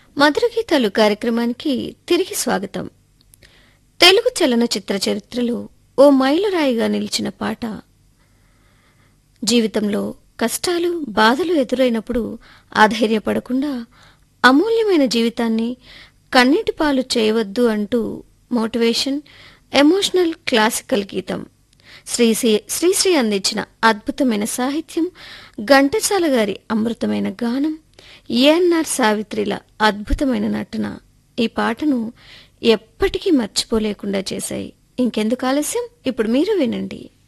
మధుర గీతాలు కార్యక్రమానికి తిరిగి స్వాగతం తెలుగు చలనచిత్ర చరిత్రలో ఓ మైలురాయిగా నిలిచిన పాట జీవితంలో కష్టాలు బాధలు ఎదురైనప్పుడు ఆధైర్యపడకుండా అమూల్యమైన జీవితాన్ని కన్నీటి పాలు చేయవద్దు అంటూ మోటివేషన్ ఎమోషనల్ క్లాసికల్ గీతం శ్రీశ్రీ శ్రీశ్రీ అందించిన అద్భుతమైన సాహిత్యం ఘంటసాల గారి అమృతమైన గానం ఏఎన్ఆర్ సావిత్రిల అద్భుతమైన నటన ఈ పాటను ఎప్పటికీ మర్చిపోలేకుండా చేశాయి ఇంకెందుకు ఆలస్యం ఇప్పుడు మీరు వినండి